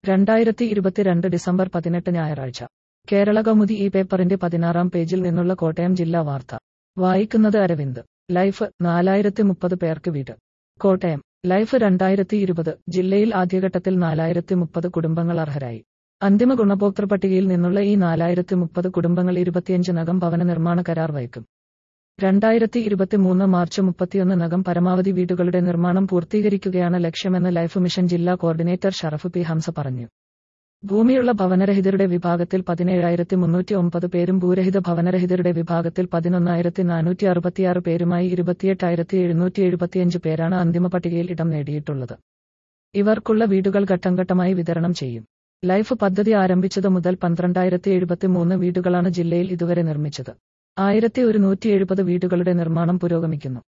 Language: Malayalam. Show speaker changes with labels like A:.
A: രണ്ടായിരത്തി ഇരുപത്തിരണ്ട് ഡിസംബർ പതിനെട്ട് ഞായറാഴ്ച കേരള കൗമുദി ഈ പേപ്പറിന്റെ പതിനാറാം പേജിൽ നിന്നുള്ള കോട്ടയം ജില്ലാ വാർത്ത വായിക്കുന്നത് അരവിന്ദ് ലൈഫ് നാലായിരത്തി മുപ്പത് പേർക്ക് വീട് കോട്ടയം ലൈഫ് രണ്ടായിരത്തി ഇരുപത് ജില്ലയിൽ ആദ്യഘട്ടത്തിൽ നാലായിരത്തി മുപ്പത് കുടുംബങ്ങൾ അർഹരായി അന്തിമ ഗുണഭോക്തൃ പട്ടികയിൽ നിന്നുള്ള ഈ നാലായിരത്തി മുപ്പത് കുടുംബങ്ങൾ ഇരുപത്തിയഞ്ചിനകം ഭവന നിർമ്മാണ കരാർ വയ്ക്കും രണ്ടായിരത്തി ഇരുപത്തിമൂന്ന് മാർച്ച് മുപ്പത്തിയൊന്നിനകം പരമാവധി വീടുകളുടെ നിർമ്മാണം പൂർത്തീകരിക്കുകയാണ് ലക്ഷ്യമെന്ന് ലൈഫ് മിഷൻ ജില്ലാ കോർഡിനേറ്റർ ഷറഫ് പി ഹംസ പറഞ്ഞു ഭൂമിയുള്ള ഭവനരഹിതരുടെ വിഭാഗത്തിൽ പതിനേഴായിരത്തി മുന്നൂറ്റി ഒമ്പത് പേരും ഭൂരഹിത ഭവനരഹിതരുടെ വിഭാഗത്തിൽ പതിനൊന്നായിരത്തി നാനൂറ്റി അറുപത്തിയാറ് പേരുമായി ഇരുപത്തിയെട്ടായിരത്തി എഴുന്നൂറ്റി എഴുപത്തിയഞ്ച് പേരാണ് അന്തിമ പട്ടികയിൽ ഇടം നേടിയിട്ടുള്ളത് ഇവർക്കുള്ള വീടുകൾ ഘട്ടം ഘട്ടമായി വിതരണം ചെയ്യും ലൈഫ് പദ്ധതി ആരംഭിച്ചതു മുതൽ പന്ത്രണ്ടായിരത്തി എഴുപത്തിമൂന്ന് വീടുകളാണ് ജില്ലയിൽ ഇതുവരെ നിർമ്മിച്ചത് ആയിരത്തി ഒരുന്നൂറ്റി എഴുപത് വീടുകളുടെ നിർമ്മാണം പുരോഗമിക്കുന്നു